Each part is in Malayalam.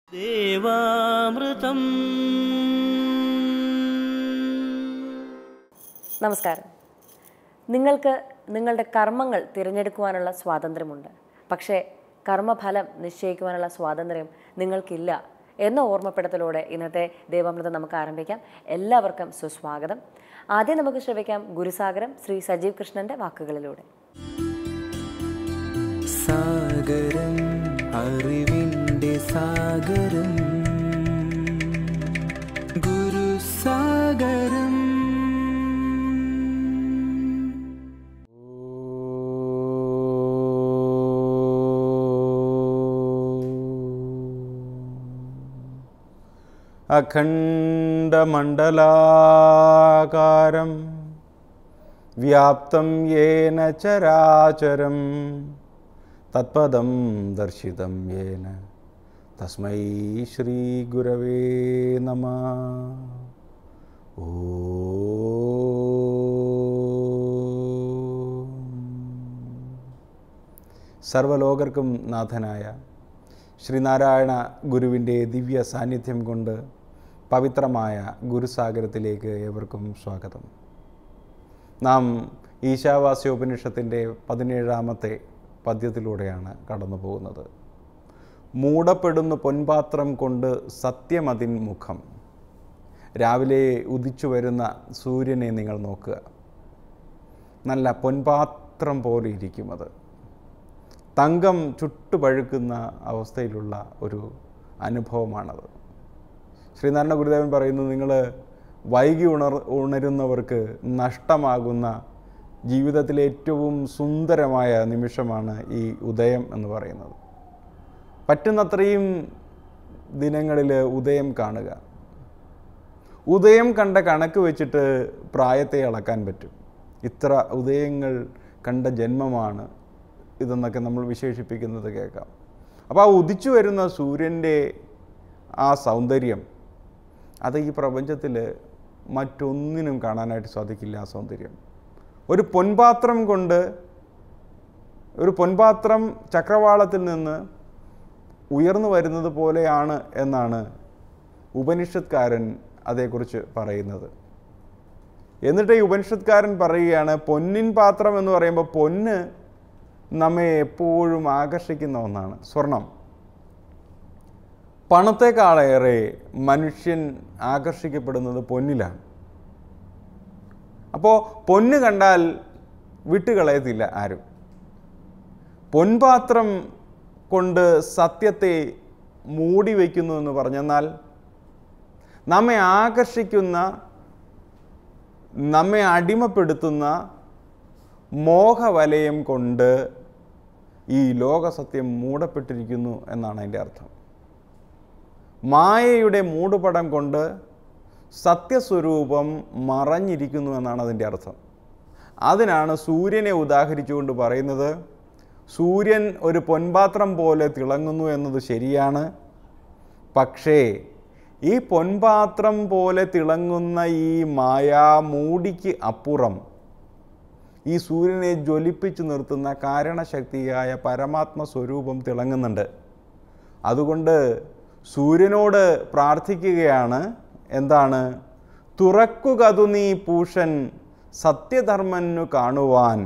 ദേവാമൃതം നമസ്കാരം നിങ്ങൾക്ക് നിങ്ങളുടെ കർമ്മങ്ങൾ തിരഞ്ഞെടുക്കുവാനുള്ള സ്വാതന്ത്ര്യമുണ്ട് പക്ഷേ കർമ്മഫലം നിശ്ചയിക്കുവാനുള്ള സ്വാതന്ത്ര്യം നിങ്ങൾക്കില്ല എന്ന ഓർമ്മപ്പെടുത്തലോടെ ഇന്നത്തെ ദേവാമൃതം നമുക്ക് ആരംഭിക്കാം എല്ലാവർക്കും സുസ്വാഗതം ആദ്യം നമുക്ക് ശ്രവിക്കാം ഗുരുസാഗരം ശ്രീ സജീവ് കൃഷ്ണന്റെ വാക്കുകളിലൂടെ സാഗരം അറിവിൻ്റെ സാഗരം ഗുരുസാഗരം അഖണ്ഡമണ്ഡലാകാരം വ്യാപ്തം യേന ചരാചരം തത്പദം ദർശിതം യേന തസ്മൈ ശ്രീഗുരവേ നമ സർവലോകർക്കും നാഥനായ ശ്രീനാരായണ ഗുരുവിൻ്റെ ദിവ്യ സാന്നിധ്യം കൊണ്ട് പവിത്രമായ ഗുരുസാഗരത്തിലേക്ക് ഏവർക്കും സ്വാഗതം നാം ഈശാവാസ്യോപനിഷത്തിൻ്റെ പതിനേഴാമത്തെ പദ്യത്തിലൂടെയാണ് കടന്നു പോകുന്നത് മൂടപ്പെടുന്ന പൊൻപാത്രം കൊണ്ട് സത്യമതിൻ മുഖം രാവിലെ ഉദിച്ചു വരുന്ന സൂര്യനെ നിങ്ങൾ നോക്കുക നല്ല പൊൻപാത്രം പോലെ ഇരിക്കും അത് തങ്കം ചുട്ടുപഴുക്കുന്ന അവസ്ഥയിലുള്ള ഒരു അനുഭവമാണത് ശ്രീനാരായണ ഗുരുദേവൻ പറയുന്നു നിങ്ങൾ വൈകി ഉണർ ഉണരുന്നവർക്ക് നഷ്ടമാകുന്ന ജീവിതത്തിലെ ഏറ്റവും സുന്ദരമായ നിമിഷമാണ് ഈ ഉദയം എന്ന് പറയുന്നത് പറ്റുന്നത്രയും ദിനങ്ങളിൽ ഉദയം കാണുക ഉദയം കണ്ട കണക്ക് വെച്ചിട്ട് പ്രായത്തെ അളക്കാൻ പറ്റും ഇത്ര ഉദയങ്ങൾ കണ്ട ജന്മമാണ് ഇതെന്നൊക്കെ നമ്മൾ വിശേഷിപ്പിക്കുന്നത് കേൾക്കാം അപ്പോൾ ആ ഉദിച്ചു വരുന്ന സൂര്യൻ്റെ ആ സൗന്ദര്യം അത് ഈ പ്രപഞ്ചത്തിൽ മറ്റൊന്നിനും കാണാനായിട്ട് സാധിക്കില്ല ആ സൗന്ദര്യം ഒരു പൊൻപാത്രം കൊണ്ട് ഒരു പൊൻപാത്രം ചക്രവാളത്തിൽ നിന്ന് ഉയർന്നു വരുന്നത് പോലെയാണ് എന്നാണ് ഉപനിഷത്കാരൻ അതേക്കുറിച്ച് പറയുന്നത് എന്നിട്ട് ഈ ഉപനിഷത്കാരൻ പറയുകയാണ് പൊന്നിൻ പാത്രം എന്ന് പറയുമ്പോൾ പൊന്ന് നമ്മെ എപ്പോഴും ആകർഷിക്കുന്ന ഒന്നാണ് സ്വർണം പണത്തെക്കാളേറെ മനുഷ്യൻ ആകർഷിക്കപ്പെടുന്നത് പൊന്നിലാണ് അപ്പോൾ പൊന്ന് കണ്ടാൽ വിട്ടുകളയത്തില്ല ആരും പൊൻപാത്രം കൊണ്ട് സത്യത്തെ മൂടി വയ്ക്കുന്നു എന്ന് പറഞ്ഞെന്നാൽ നമ്മെ ആകർഷിക്കുന്ന നമ്മെ അടിമപ്പെടുത്തുന്ന മോഹവലയം കൊണ്ട് ഈ ലോകസത്യം മൂടപ്പെട്ടിരിക്കുന്നു എന്നാണ് അതിൻ്റെ അർത്ഥം മായയുടെ മൂടുപടം കൊണ്ട് സത്യസ്വരൂപം മറഞ്ഞിരിക്കുന്നു എന്നാണ് അതിൻ്റെ അർത്ഥം അതിനാണ് സൂര്യനെ ഉദാഹരിച്ചുകൊണ്ട് പറയുന്നത് സൂര്യൻ ഒരു പൊൻപാത്രം പോലെ തിളങ്ങുന്നു എന്നത് ശരിയാണ് പക്ഷേ ഈ പൊൻപാത്രം പോലെ തിളങ്ങുന്ന ഈ മായാമൂടിക്ക് അപ്പുറം ഈ സൂര്യനെ ജ്വലിപ്പിച്ച് നിർത്തുന്ന കാരണശക്തിയായ പരമാത്മ സ്വരൂപം തിളങ്ങുന്നുണ്ട് അതുകൊണ്ട് സൂര്യനോട് പ്രാർത്ഥിക്കുകയാണ് എന്താണ് തുറക്കുകതു നീ പൂഷൻ സത്യധർമ്മനു കാണുവാൻ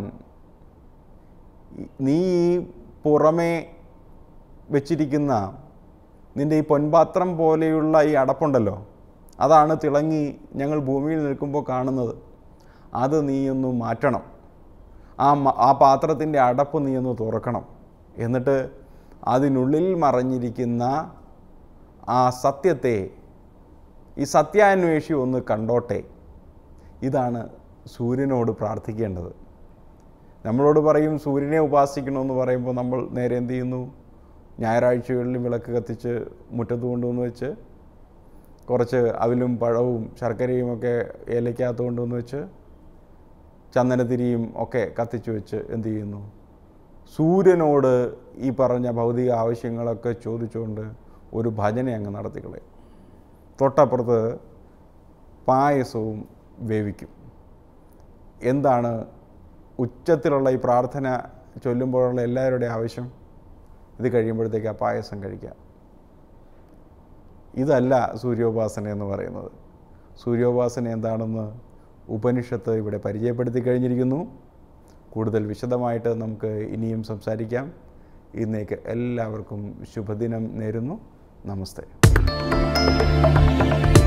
നീ ഈ പുറമേ വെച്ചിരിക്കുന്ന നിൻ്റെ ഈ പൊൻപാത്രം പോലെയുള്ള ഈ അടപ്പുണ്ടല്ലോ അതാണ് തിളങ്ങി ഞങ്ങൾ ഭൂമിയിൽ നിൽക്കുമ്പോൾ കാണുന്നത് അത് നീ ഒന്ന് മാറ്റണം ആ മ- ആ പാത്രത്തിൻ്റെ അടപ്പ് നീ ഒന്ന് തുറക്കണം എന്നിട്ട് അതിനുള്ളിൽ മറഞ്ഞിരിക്കുന്ന ആ സത്യത്തെ ഈ സത്യാന്വേഷി ഒന്ന് കണ്ടോട്ടെ ഇതാണ് സൂര്യനോട് പ്രാർത്ഥിക്കേണ്ടത് നമ്മളോട് പറയും സൂര്യനെ ഉപാസിക്കണമെന്ന് പറയുമ്പോൾ നമ്മൾ നേരെ എന്ത് ചെയ്യുന്നു ഞായറാഴ്ചകളിൽ വിളക്ക് കത്തിച്ച് മുറ്റത്ത് കൊണ്ടുവന്ന് വെച്ച് കുറച്ച് അവിലും പഴവും ശർക്കരയും ഒക്കെ ഏലയ്ക്കകത്ത് കൊണ്ടുവന്ന് വെച്ച് ചന്ദനത്തിരിയും ഒക്കെ കത്തിച്ച് വെച്ച് എന്ത് ചെയ്യുന്നു സൂര്യനോട് ഈ പറഞ്ഞ ഭൗതിക ആവശ്യങ്ങളൊക്കെ ചോദിച്ചുകൊണ്ട് ഒരു ഭജന അങ്ങ് നടത്തിക്കളയും തൊട്ടപ്പുറത്ത് പായസവും വേവിക്കും എന്താണ് ഉച്ചത്തിലുള്ള ഈ പ്രാർത്ഥന ചൊല്ലുമ്പോഴുള്ള എല്ലാവരുടെയും ആവശ്യം ഇത് കഴിയുമ്പോഴത്തേക്ക് ആ പായസം കഴിക്കാം ഇതല്ല സൂര്യോപാസന എന്ന് പറയുന്നത് സൂര്യോപാസന എന്താണെന്ന് ഉപനിഷത്ത് ഇവിടെ പരിചയപ്പെടുത്തി കഴിഞ്ഞിരിക്കുന്നു കൂടുതൽ വിശദമായിട്ട് നമുക്ക് ഇനിയും സംസാരിക്കാം ഇന്നേക്ക് എല്ലാവർക്കും ശുഭദിനം നേരുന്നു നമസ്തേ